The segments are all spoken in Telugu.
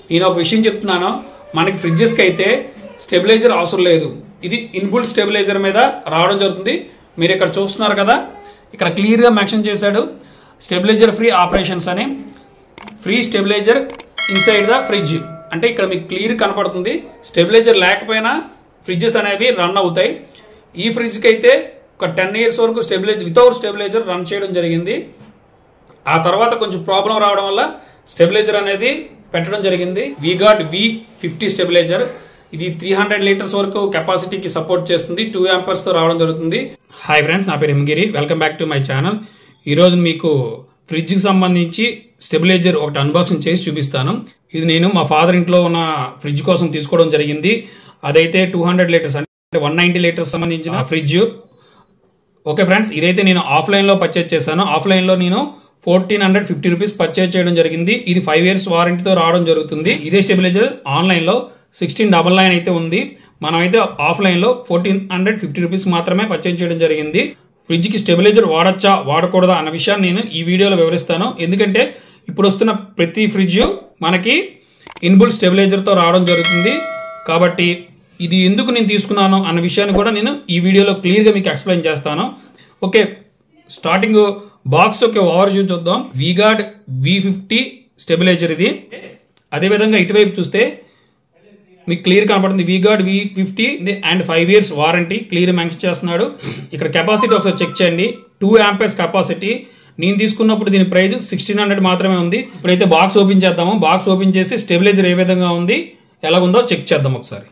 నేను ఒక విషయం చెప్తున్నాను మనకి ఫ్రిడ్జెస్కి అయితే స్టెబిలైజర్ అవసరం లేదు ఇది ఇన్బుల్ స్టెబిలైజర్ మీద రావడం జరుగుతుంది మీరు ఇక్కడ చూస్తున్నారు కదా ఇక్కడ క్లియర్గా మెన్షన్ చేశాడు స్టెబిలైజర్ ఫ్రీ ఆపరేషన్స్ అని free stabilizer inside the fridge అంటే ఇక్కడ మీకు క్లియర్ కనపడుతుంది స్టెబిలైజర్ లేకపోయినా ఫ్రిడ్జెస్ అనేవి రన్ అవుతాయి ఈ ఫ్రిడ్జ్కి అయితే ఒక టెన్ ఇయర్స్ వరకు స్టెబిలైజర్ వితౌట్ స్టెబిలైజర్ రన్ చేయడం జరిగింది ఆ తర్వాత కొంచెం ప్రాబ్లం రావడం వల్ల స్టెబిలైజర్ అనేది పెట్టడం జరిగింది వీగార్డ్ వి ఫిఫ్టీ స్టెబిలైజర్ ఇది త్రీ హండ్రెడ్ లీటర్స్ వరకు కెపాసిటీకి సపోర్ట్ చేస్తుంది టూ తో రావడం జరుగుతుంది హాయ్ ఫ్రెండ్స్ నా పేరు ఎమ్గిరి welcome back to my channel ఈరోజు మీకు ఫ్రిడ్జ్కి సంబంధించి స్టెబిలైజర్ ఒకటి అన్బాక్సింగ్ చేసి చూపిస్తాను ఇది నేను మా ఫాదర్ ఇంట్లో ఉన్న ఫ్రిడ్జ్ కోసం తీసుకోవడం జరిగింది అదైతే టూ హండ్రెడ్ లీటర్స్ అంటే వన్ నైంటీ లీటర్స్ సంబంధించిన ఫ్రిడ్జ్ ఓకే ఫ్రెండ్స్ ఇదైతే నేను ఆఫ్లైన్లో పర్చేజ్ చేశాను ఆఫ్లైన్లో నేను fourteen hundred fifty rupees purchase చేయడం జరిగింది ఇది ఫైవ్ ఇయర్స్ వారంటీతో రావడం జరుగుతుంది ఇదే స్టెబిలైజర్ ఆన్లైన్లో సిక్స్టీన్ డబల్ నైన్ అయితే ఉంది మనమైతే ఆఫ్లైన్లో ఫోర్టీన్ హండ్రెడ్ ఫిఫ్టీ రూపీస్ మాత్రమే పర్చేజ్ చేయడం జరిగింది ఫ్రిడ్జ్కి స్టెబిలైజర్ వాడచ్చా వాడకూడదా అన్న విషయాన్ని నేను ఈ వీడియోలో వివరిస్తాను ఎందుకంటే ఇప్పుడు వస్తున్న ప్రతి ఫ్రిడ్జ్ మనకి ఇన్బుల్ స్టెబిలైజర్తో రావడం జరుగుతుంది కాబట్టి ఇది ఎందుకు నేను తీసుకున్నాను అన్న విషయాన్ని కూడా నేను ఈ వీడియోలో క్లియర్గా మీకు ఎక్స్ప్లెయిన్ చేస్తాను ఓకే స్టార్టింగ్ బాక్స్ ఒక ఓవర్ వ్యూ చూద్దాం వీగార్డ్ వి ఫిఫ్టీ స్టెబిలైజర్ ఇది అదేవిధంగా ఇటువైపు చూస్తే మీకు క్లియర్ కనపడుతుంది V Guard V fifty and five years warranty clear mention చేస్తున్నాడు ఇక్కడ కెపాసిటీ ఒకసారి చెక్ చేయండి టూ యాంపర్స్ కెపాసిటీ నేను తీసుకున్నప్పుడు దీని ప్రైస్ సిక్స్టీన్ హండ్రెడ్ మాత్రమే ఉంది ఇప్పుడైతే బాక్స్ ఓపెన్ చేద్దాము బాక్స్ ఓపెన్ చేసి స్టెబిలైజర్ ఏ విధంగా ఉంది ఎలా ఉందో చెక్ చేద్దాం ఒకసారి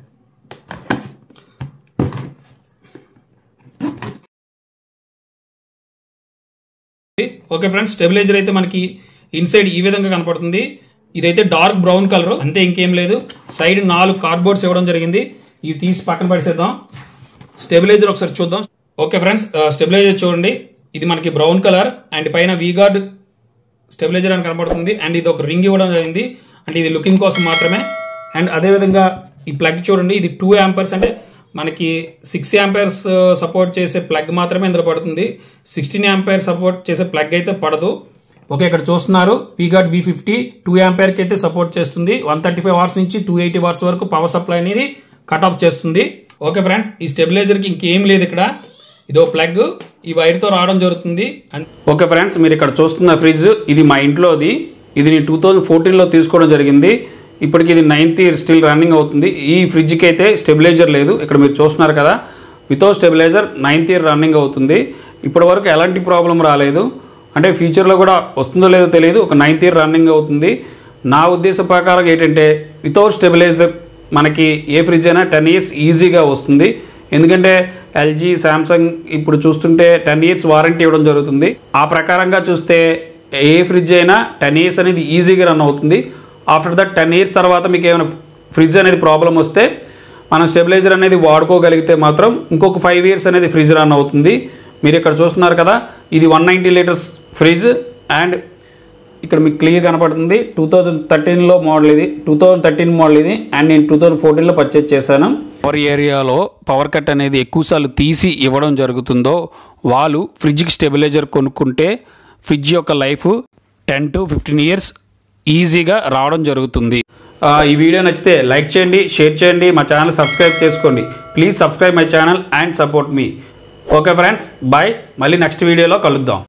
ఓకే ఫ్రెండ్స్ స్టెబిలైజర్ అయితే మనకి ఇన్సైడ్ ఈ విధంగా కనపడుతుంది ఇదైతే డార్క్ బ్రౌన్ కలర్ అంతే ఇంకేం లేదు సైడ్ నాలుగు కార్డ్బోర్డ్స్ ఇవ్వడం జరిగింది ఇవి తీసి పక్కన పడిసేద్దాం స్టెబిలైజర్ ఒకసారి చూద్దాం ఓకే ఫ్రెండ్స్ స్టెబిలైజర్ చూడండి ఇది మనకి బ్రౌన్ కలర్ అండ్ పైన వీగార్డ్ స్టెబిలైజర్ అని కనపడుతుంది అండ్ ఇది ఒక రింగ్ ఇవ్వడం జరిగింది అంటే ఇది లుకింగ్ కోసం మాత్రమే అండ్ అదేవిధంగా ఈ ప్లగ్ చూడండి ఇది టూ యాంపర్స్ అంటే మనకి సిక్స్ యాంపైర్స్ సపోర్ట్ చేసే ప్లగ్ మాత్రమే ఇందులో పడుతుంది సిక్స్టీన్ యాంపైర్ సపోర్ట్ చేసే ప్లగ్ అయితే పడదు ఓకే ఇక్కడ చూస్తున్నారు వీగార్డ్ వి ఫిఫ్టీ టూ యాంపైర్కి అయితే సపోర్ట్ చేస్తుంది వన్ థర్టీ ఫైవ్ అవర్స్ నుంచి టూ ఎయిటీ అవర్స్ వరకు పవర్ సప్లై అనేది కట్ ఆఫ్ చేస్తుంది ఓకే ఫ్రెండ్స్ ఈ స్టెబిలైజర్కి ఇంకేం లేదు ఇక్కడ ఇదో ప్లగ్ ఈ వైర్తో రావడం జరుగుతుంది ఓకే ఫ్రెండ్స్ మీరు ఇక్కడ చూస్తున్న ఫ్రిడ్జ్ ఇది మా ఇంట్లోది ఇది నేను టూ థౌజండ్ ఫోర్టీన్లో తీసుకోవడం జరిగింది ఇప్పటికి ఇది నైన్త్ ఇయర్ స్టిల్ రన్నింగ్ అవుతుంది ఈ ఫ్రిడ్జ్కి అయితే స్టెబిలైజర్ లేదు ఇక్కడ మీరు చూస్తున్నారు కదా without stabilizer ninth year running అవుతుంది ఇప్పటి వరకు ఎలాంటి ప్రాబ్లం రాలేదు అంటే ఫ్యూచర్లో కూడా వస్తుందో లేదో తెలియదు ఒక నైన్త్ ఇయర్ రన్నింగ్ అవుతుంది నా ఉద్దేశ ప్రకారం ఏంటంటే వితౌట్ స్టెబిలైజర్ మనకి ఏ ఫ్రిడ్జ్ అయినా టెన్ ఇయర్స్ ఈజీగా వస్తుంది ఎందుకంటే ఎల్జీ శాంసంగ్ ఇప్పుడు చూస్తుంటే టెన్ ఇయర్స్ వారంటీ ఇవ్వడం జరుగుతుంది ఆ ప్రకారంగా చూస్తే ఏ ఫ్రిడ్జ్ అయినా టెన్ ఇయర్స్ అనేది ఈజీగా రన్ అవుతుంది ఆఫ్టర్ దట్ టెన్ ఇయర్స్ తర్వాత మీకు ఏమైనా ఫ్రిడ్జ్ అనేది ప్రాబ్లం వస్తే మనం స్టెబిలైజర్ అనేది వాడుకోగలిగితే మాత్రం ఇంకొక ఫైవ్ ఇయర్స్ అనేది ఫ్రిడ్జ్ రన్ అవుతుంది మీరు ఇక్కడ చూస్తున్నారు కదా ఇది one ninety litres fridge and ఇక్కడ మీకు క్లియర్ కనపడుతుంది టూ థౌజండ్ థర్టీన్లో మోడల్ ఇది టూ థౌజండ్ థర్టీన్ మోడల్ ఇది అండ్ నేను టూ థౌజండ్ ఫోర్టీన్లో పర్చేజ్ చేశాను పవర్ ఏరియాలో పవర్ కట్ అనేది ఎక్కువసార్లు తీసి ఇవ్వడం జరుగుతుందో వాళ్ళు ఫ్రిడ్జ్కి స్టెబిలైజర్ కొనుక్కుంటే ఫ్రిడ్జ్ యొక్క life ten to fifteen years ఈజీగా రావడం జరుగుతుంది ఆ, ఈ వీడియో నచ్చితే లైక్ చేయండి షేర్ చేయండి మా ఛానల్ సబ్స్క్రైబ్ చేసుకోండి please subscribe my channel and support మీ ఓకే ఫ్రెండ్స్ బాయ్ మళ్ళీ నెక్స్ట్ వీడియోలో కలుద్దాం